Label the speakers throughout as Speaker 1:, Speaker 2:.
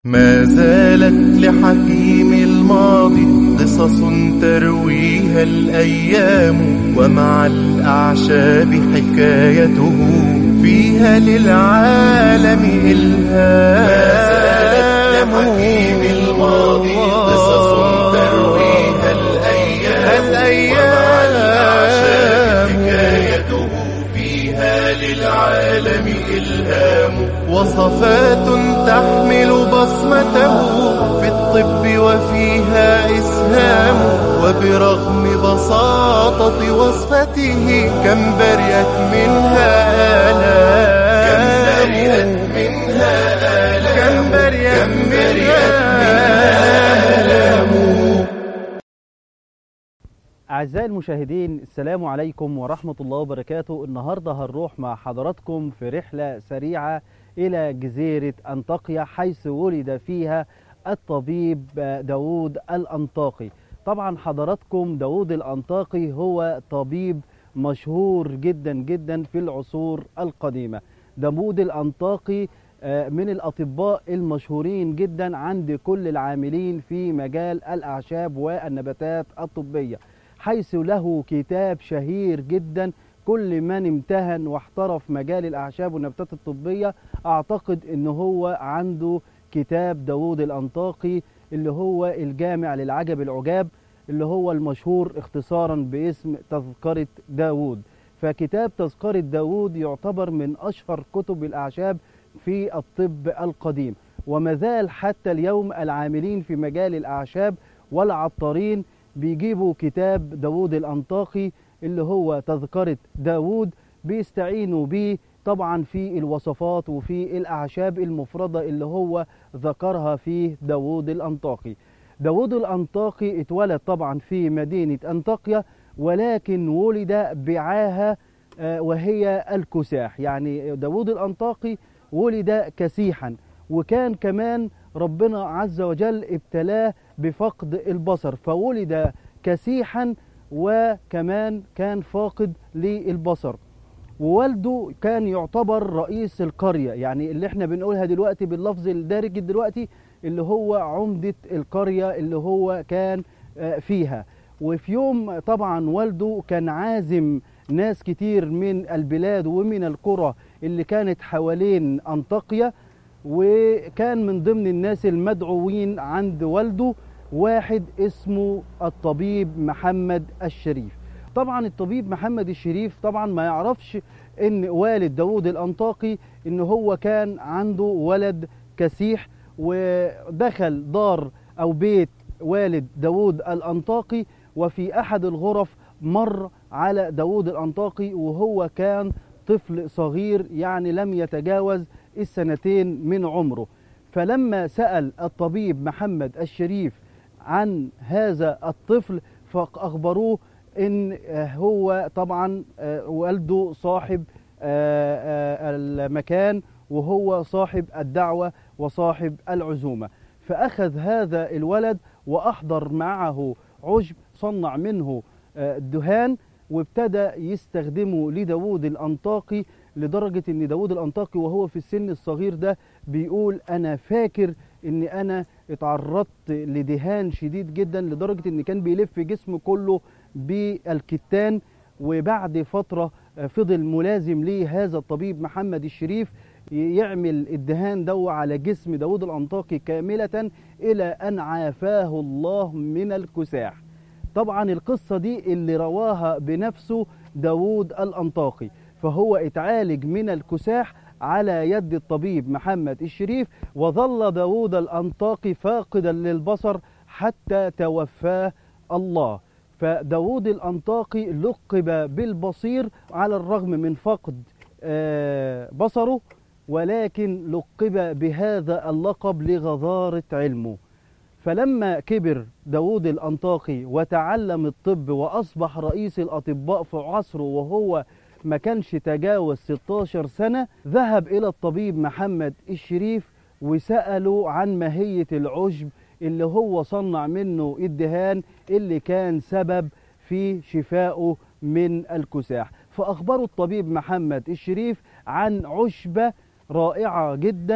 Speaker 1: ما زالت لحكيم الماضي قصص ترويها الأيام ومع الأعشاب حكايته فيها للعالم إلهام ما زالت لحكيم الماضي قصص ترويها الأيام, الأيام ومع الأعشاب حكايته فيها للعالم إلهام وصفات تحمل بصمته في الطب وفيها إسهام وبرغم بساطة وصفته كم برئت منها آلام كم برئت منها آلام كم برئت منها آلام
Speaker 2: أعزائي المشاهدين السلام عليكم ورحمة الله وبركاته النهاردة هنروح مع حضراتكم في رحلة سريعة إلى جزيرة أنطاقيا حيث ولد فيها الطبيب داود الأنطاقي طبعا حضراتكم داود الأنطاقي هو طبيب مشهور جدا جدا في العصور القديمة داود الأنطاقي من الأطباء المشهورين جدا عند كل العاملين في مجال الأعشاب والنباتات الطبية حيث له كتاب شهير جدا كل من امتهن واحترف مجال الأعشاب والنباتات الطبية أعتقد أنه هو عنده كتاب داود الأنطاقي اللي هو الجامع للعجب العجاب اللي هو المشهور اختصارا باسم تذكرة داود فكتاب تذكرة داود يعتبر من أشهر كتب الأعشاب في الطب القديم وما زال حتى اليوم العاملين في مجال الأعشاب والعطارين بيجيبوا كتاب داود الأنطاقي اللي هو تذكرة داود بيستعينوا بيه طبعا في الوصفات وفي الأعشاب المفردة اللي هو ذكرها فيه داود الأنطاقي داود الأنطاقي اتولد طبعا في مدينة أنطاقيا ولكن ولد بعاهة وهي الكساح يعني داود الأنطاقي ولد كسيحا وكان كمان ربنا عز وجل ابتلاه بفقد البصر فولد كسيحا وكمان كان فاقد للبصر ووالده كان يعتبر رئيس القرية يعني اللي احنا بنقولها دلوقتي باللفظ الدارج دلوقتي اللي هو عمدة القرية اللي هو كان فيها وفي يوم طبعا والده كان عازم ناس كتير من البلاد ومن القرى اللي كانت حوالين أنطاقيا وكان من ضمن الناس المدعوين عند والده واحد اسمه الطبيب محمد الشريف طبعا الطبيب محمد الشريف طبعا ما يعرفش ان والد داود الانطاقي ان هو كان عنده ولد كسيح ودخل دار او بيت والد داود الانطاقي وفي احد الغرف مر على داود الانطاقي وهو كان طفل صغير يعني لم يتجاوز السنتين من عمره فلما سأل الطبيب محمد الشريف عن هذا الطفل فأخبروه ان هو طبعا والده صاحب المكان وهو صاحب الدعوة وصاحب العزومة فأخذ هذا الولد وأحضر معه عشب صنع منه دهان وابتدى يستخدمه لداود الأنطاقي لدرجة ان داود الأنطاقي وهو في السن الصغير ده بيقول أنا فاكر ان أنا اتعرضت لدهان شديد جدا لدرجة ان كان بيلف جسمه كله بالكتان وبعد فترة فضل ملازم ليه هذا الطبيب محمد الشريف يعمل الدهان دو على جسم داود الأنطاقي كاملة إلى أن عافاه الله من الكساح طبعا القصة دي اللي رواها بنفسه داود الأنطاقي فهو اتعالج من الكساح على يد الطبيب محمد الشريف وظل داود الأنطاقي فاقدا للبصر حتى توفاه الله فداود الأنطاقي لقب بالبصير على الرغم من فقد بصره ولكن لقب بهذا اللقب لغزارة علمه فلما كبر داود الأنطاقي وتعلم الطب وأصبح رئيس الأطباء في عصره وهو ما كانش تجاوز 16 سنة ذهب إلى الطبيب محمد الشريف وسأله عن ماهية العشب اللي هو صنع منه الدهان اللي كان سبب في شفائه من الكساح فأخبروا الطبيب محمد الشريف عن عشبة رائعة جدا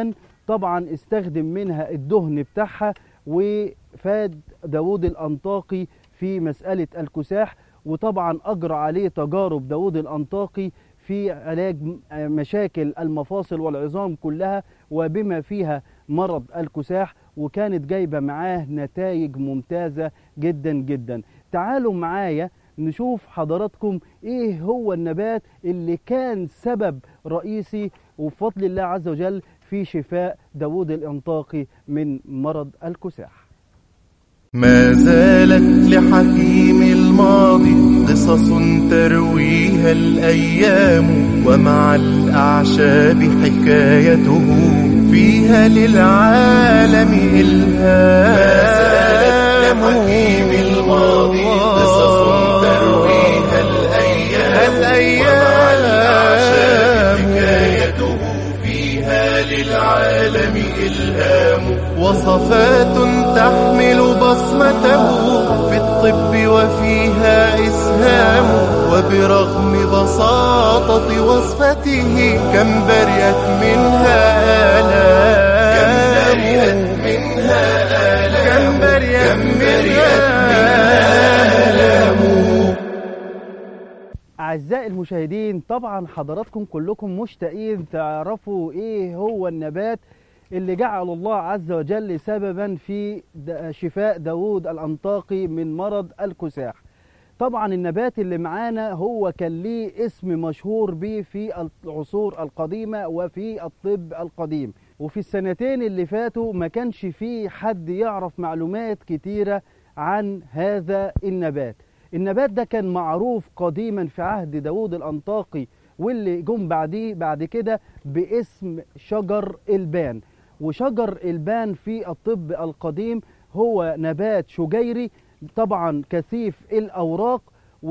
Speaker 2: طبعا استخدم منها الدهن بتاعها وفاد داود الأنطاقي في مسألة الكساح وطبعا أجرى عليه تجارب داود الأنطاقي في علاج مشاكل المفاصل والعظام كلها وبما فيها مرض الكساح وكانت جايبة معاه نتائج ممتازة جدا جدا تعالوا معايا نشوف حضراتكم ايه هو النبات اللي كان سبب رئيسي وبفضل الله عز وجل في شفاء داود الانطاقي من مرض الكساح
Speaker 1: ما زالت لحكيم الماضي قصص ترويها الأيام ومع الأعشاب حكايته فيها للعالم إلهام ما زالت لحكيم الماضي قصص ترويها الأيام, الأيام ومع الأعشاب حكايته فيها للعالم إلهام وصفات تحمل بصمته في الطب وفيها إسهام وبرغم بساطة وصفته كم برئت منها آلام كم برئت منها آلام كم برئت منها آلام
Speaker 2: أعزائي المشاهدين طبعا حضراتكم كلكم مشتاقين تعرفوا إيه هو النبات اللي جعل الله عز وجل سببا في د- شفاء داود الأنطاقي من مرض الكساح طبعا النبات اللي معانا هو كان ليه اسم مشهور به في العصور القديمة وفي الطب القديم وفي السنتين اللي فاتوا ما كانش فيه حد يعرف معلومات كتيرة عن هذا النبات النبات ده كان معروف قديما في عهد داود الأنطاقي واللي جم بعديه بعد كده باسم شجر البان وشجر البان في الطب القديم هو نبات شجيري طبعا كثيف الأوراق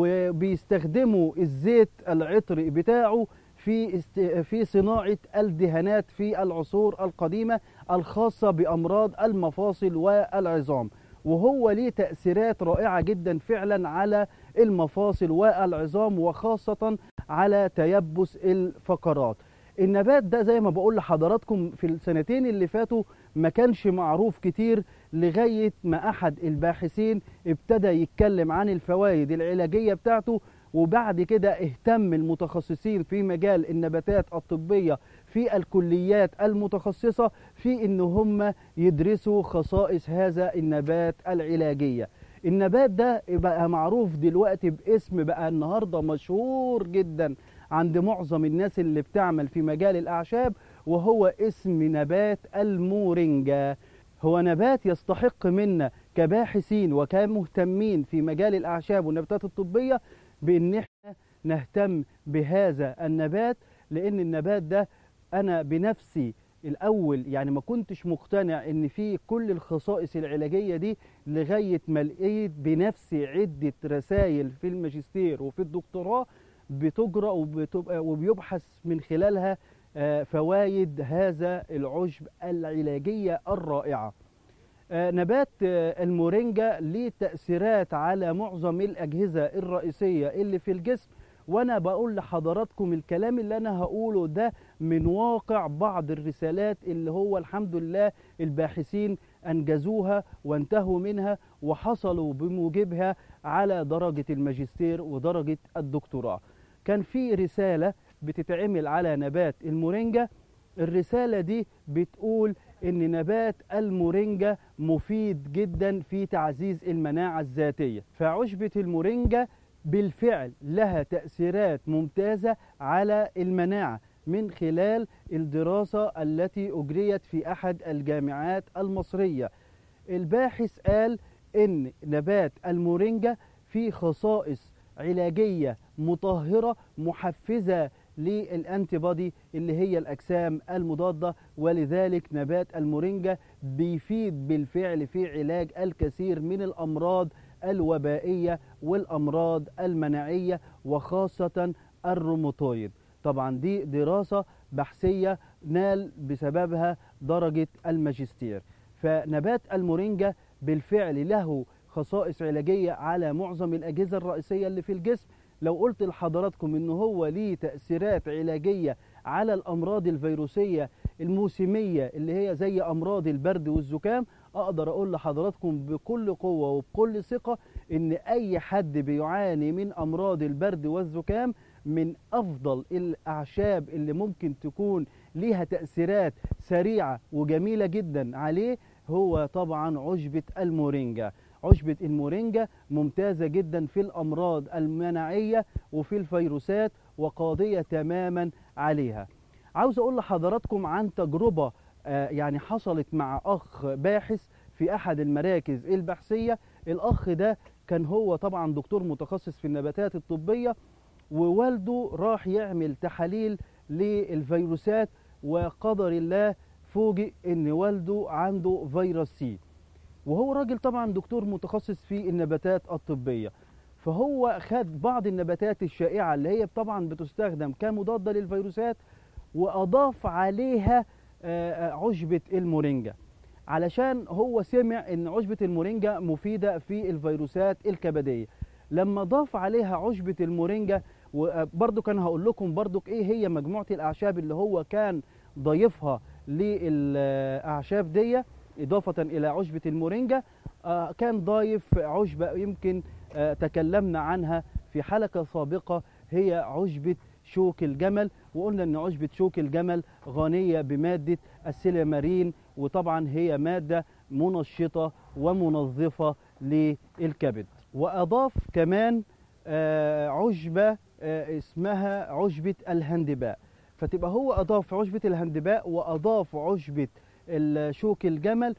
Speaker 2: وبيستخدموا الزيت العطري بتاعه في است... في صناعة الدهانات في العصور القديمة الخاصة بأمراض المفاصل والعظام وهو ليه تأثيرات رائعة جدا فعلا على المفاصل والعظام وخاصة على تيبس الفقرات النبات ده زي ما بقول لحضراتكم في السنتين اللي فاتوا ما كانش معروف كتير لغاية ما أحد الباحثين ابتدى يتكلم عن الفوائد العلاجية بتاعته وبعد كده اهتم المتخصصين في مجال النباتات الطبية في الكليات المتخصصة في ان هم يدرسوا خصائص هذا النبات العلاجية النبات ده بقى معروف دلوقتي باسم بقى النهاردة مشهور جدا عند معظم الناس اللي بتعمل في مجال الأعشاب وهو اسم نبات المورينجا هو نبات يستحق منا كباحثين وكمهتمين في مجال الأعشاب والنباتات الطبية بأن احنا نهتم بهذا النبات لأن النبات ده أنا بنفسي الأول يعني ما كنتش مقتنع إن في كل الخصائص العلاجية دي لغاية ما لقيت بنفسي عدة رسائل في الماجستير وفي الدكتوراه بتجرى وبتبقى وبيبحث من خلالها آه، فوائد هذا العشب العلاجية الرائعة آه، نبات آه، المورينجا ليه تأثيرات على معظم الأجهزة الرئيسية اللي في الجسم وأنا بقول لحضراتكم الكلام اللي أنا هقوله ده من واقع بعض الرسالات اللي هو الحمد لله الباحثين أنجزوها وانتهوا منها وحصلوا بموجبها على درجة الماجستير ودرجة الدكتوراه كان في رسالة بتتعمل على نبات المورينجا الرسالة دي بتقول ان نبات المورينجا مفيد جدا في تعزيز المناعة الذاتية فعشبة المورينجا بالفعل لها تأثيرات ممتازة على المناعة من خلال الدراسة التي أجريت في أحد الجامعات المصرية الباحث قال إن نبات المورينجا فيه خصائص علاجية مطهرة محفزة للأنتيبادي اللي هي الأجسام المضادة ولذلك نبات المورينجا بيفيد بالفعل في علاج الكثير من الأمراض الوبائية والأمراض المناعية وخاصة الروماتويد طبعا دي دراسة بحثية نال بسببها درجة الماجستير فنبات المورينجا بالفعل له خصائص علاجية على معظم الأجهزة الرئيسية اللي في الجسم لو قلت لحضراتكم إن هو ليه تأثيرات علاجية على الأمراض الفيروسية الموسميه اللي هي زي امراض البرد والزكام اقدر اقول لحضراتكم بكل قوه وبكل ثقه ان اي حد بيعاني من امراض البرد والزكام من افضل الاعشاب اللي ممكن تكون ليها تاثيرات سريعه وجميله جدا عليه هو طبعا عشبه المورينجا عشبة المورينجا ممتازة جدا في الأمراض المناعية وفي الفيروسات وقاضية تماما عليها عاوز أقول لحضراتكم عن تجربة آه، يعني حصلت مع أخ باحث في أحد المراكز البحثية الأخ ده كان هو طبعا دكتور متخصص في النباتات الطبية ووالده راح يعمل تحاليل للفيروسات وقدر الله فوجئ ان والده عنده فيروس سي وهو راجل طبعا دكتور متخصص في النباتات الطبية فهو خد بعض النباتات الشائعة اللي هي طبعا بتستخدم كمضادة للفيروسات وأضاف عليها آه، آه، عشبة المورينجا علشان هو سمع ان عشبة المورينجا مفيدة في الفيروسات الكبدية لما ضاف عليها عشبة المورينجا وبرضو كان هقول لكم برضو ايه هي مجموعة الاعشاب اللي هو كان ضايفها للاعشاب دي اضافة الى عشبة المورينجا آه، كان ضايف عشبة يمكن آه، تكلمنا عنها في حلقة سابقة هي عشبة شوك الجمل وقلنا ان عشبة شوك الجمل غنية بمادة السيلامارين وطبعا هي مادة منشطة ومنظفة للكبد وأضاف كمان آه، عشبة آه، اسمها عشبة الهندباء فتبقى هو أضاف عشبة الهندباء وأضاف عشبة ال- شوك الجمل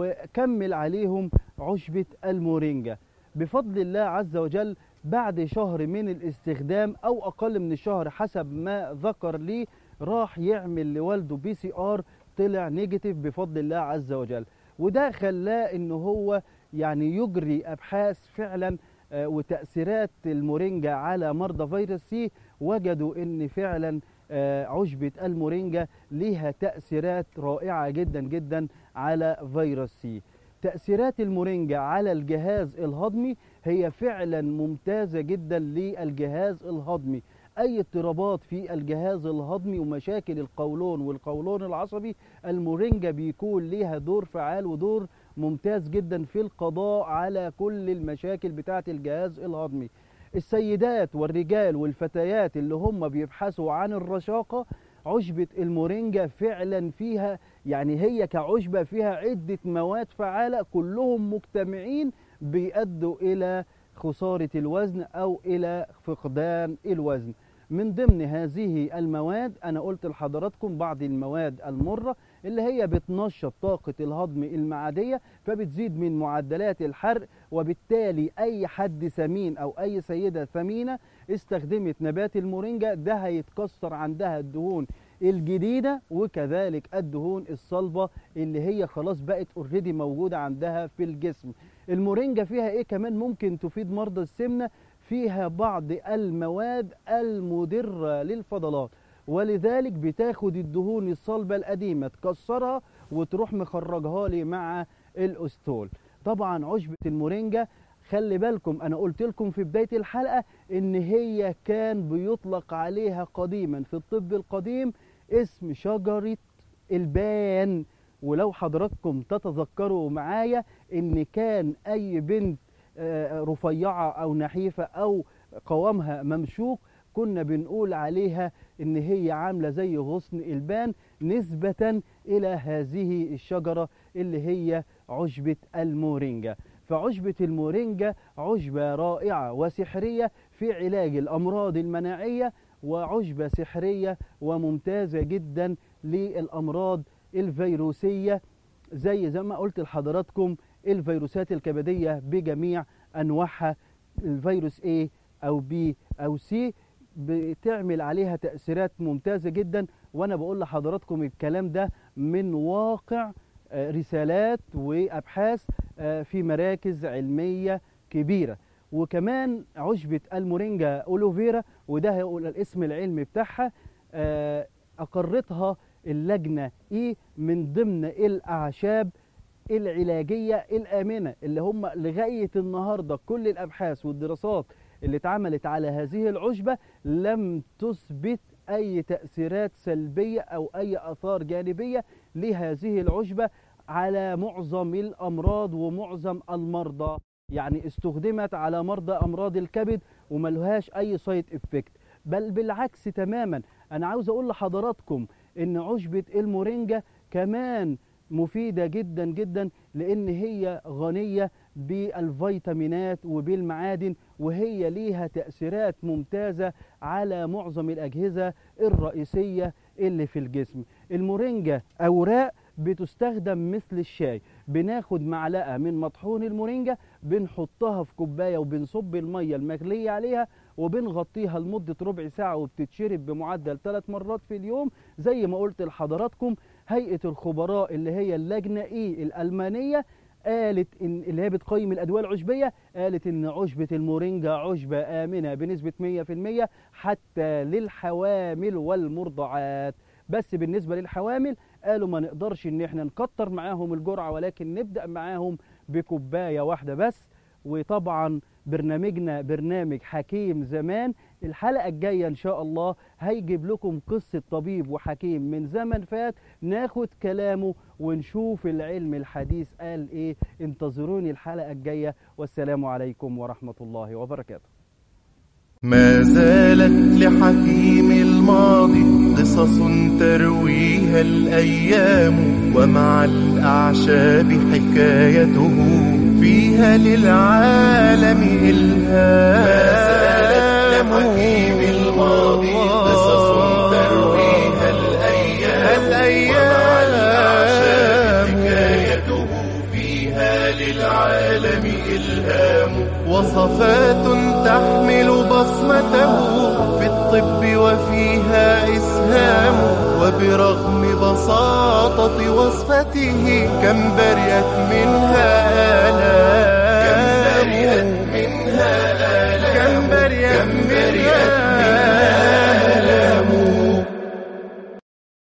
Speaker 2: وكمل عليهم عشبة المورينجا بفضل الله عز وجل بعد شهر من الاستخدام أو أقل من الشهر حسب ما ذكر لي راح يعمل لوالده بي سي ار طلع نيجاتيف بفضل الله عز وجل وده خلاه ان هو يعني يجري ابحاث فعلا آه، وتاثيرات المورينجا على مرضى فيروس سي وجدوا ان فعلا آه، عشبه المورينجا ليها تاثيرات رائعه جدا جدا على فيروس سي تاثيرات المورينجا على الجهاز الهضمي هي فعلا ممتازه جدا للجهاز الهضمي اي اضطرابات في الجهاز الهضمي ومشاكل القولون والقولون العصبي المورينجا بيكون ليها دور فعال ودور ممتاز جدا في القضاء على كل المشاكل بتاعه الجهاز الهضمي السيدات والرجال والفتيات اللي هم بيبحثوا عن الرشاقه عشبة المورينجا فعلا فيها يعني هي كعشبة فيها عدة مواد فعالة كلهم مجتمعين بيؤدوا إلى خسارة الوزن أو إلى فقدان الوزن من ضمن هذه المواد أنا قلت لحضراتكم بعض المواد المرة اللي هي بتنشط طاقة الهضم المعدية فبتزيد من معدلات الحرق وبالتالي أي حد سمين أو أي سيدة ثمينة استخدمت نبات المورينجا ده هيتكسر عندها الدهون الجديدة وكذلك الدهون الصلبة اللي هي خلاص بقت اوريدي موجودة عندها في الجسم المورينجا فيها ايه كمان ممكن تفيد مرضى السمنة فيها بعض المواد المدرة للفضلات ولذلك بتاخد الدهون الصلبة القديمة تكسرها وتروح مخرجها لي مع الأستول طبعا عشبة المورينجا خلي بالكم انا قلت لكم في بداية الحلقة ان هي كان بيطلق عليها قديما في الطب القديم اسم شجرة البان ولو حضراتكم تتذكروا معايا ان كان اي بنت آه، رفيعة او نحيفة او قوامها ممشوق كنا بنقول عليها ان هي عاملة زي غصن البان نسبة الى هذه الشجرة اللي هي عشبة المورينجا فعشبة المورينجا عشبة رائعة وسحرية في علاج الأمراض المناعية وعشبة سحرية وممتازة جدا للأمراض الفيروسية زي زي ما قلت لحضراتكم الفيروسات الكبدية بجميع أنواعها الفيروس A أو B أو C بتعمل عليها تأثيرات ممتازة جدا وأنا بقول لحضراتكم الكلام ده من واقع آه، رسالات وأبحاث آه، في مراكز علمية كبيرة وكمان عشبة المورينجا أولوفيرا وده هو الاسم العلمي بتاعها آه، أقرتها اللجنة إيه من ضمن الأعشاب العلاجية الآمنة اللي هم لغاية النهاردة كل الأبحاث والدراسات اللي اتعملت على هذه العشبة لم تثبت أي تأثيرات سلبية أو أي آثار جانبية لهذه العشبة على معظم الأمراض ومعظم المرضى يعني استخدمت على مرضى أمراض الكبد وملهاش أي سايد افكت بل بالعكس تماما أنا عاوز أقول لحضراتكم إن عشبة المورينجا كمان مفيدة جدا جدا لأن هي غنية بالفيتامينات وبالمعادن وهي ليها تأثيرات ممتازة على معظم الأجهزة الرئيسية اللي في الجسم المورينجا أوراق بتستخدم مثل الشاي بناخد معلقة من مطحون المورينجا بنحطها في كوباية وبنصب المية المغلية عليها وبنغطيها لمدة ربع ساعة وبتتشرب بمعدل ثلاث مرات في اليوم زي ما قلت لحضراتكم هيئة الخبراء اللي هي اللجنة إيه الألمانية قالت إن اللي هي بتقيم الأدوية العشبية قالت إن عشبة المورينجا عشبة آمنة بنسبة 100% حتى للحوامل والمرضعات بس بالنسبة للحوامل قالوا ما نقدرش إن إحنا نكتر معاهم الجرعة ولكن نبدأ معاهم بكوباية واحدة بس وطبعا برنامجنا برنامج حكيم زمان الحلقة الجاية إن شاء الله هيجيب لكم قصة طبيب وحكيم من زمن فات ناخد كلامه ونشوف العلم الحديث قال إيه انتظروني الحلقة الجاية والسلام عليكم ورحمة الله وبركاته
Speaker 1: ما زالت لحكيم الماضي قصص ترويها الأيام ومع الأعشاب حكايته فيها للعالم إلهام ما زالت لحكيم الماضي قصص ترويها الأيام, الأيام ومع الأعشاب حكايته فيها للعالم إلهام وصفات تحمل بصمته في الطب وفيها إسهام وبرغم بساطة وصفته كم برئت منها آلام كم برئت منها آلام كم برئت منها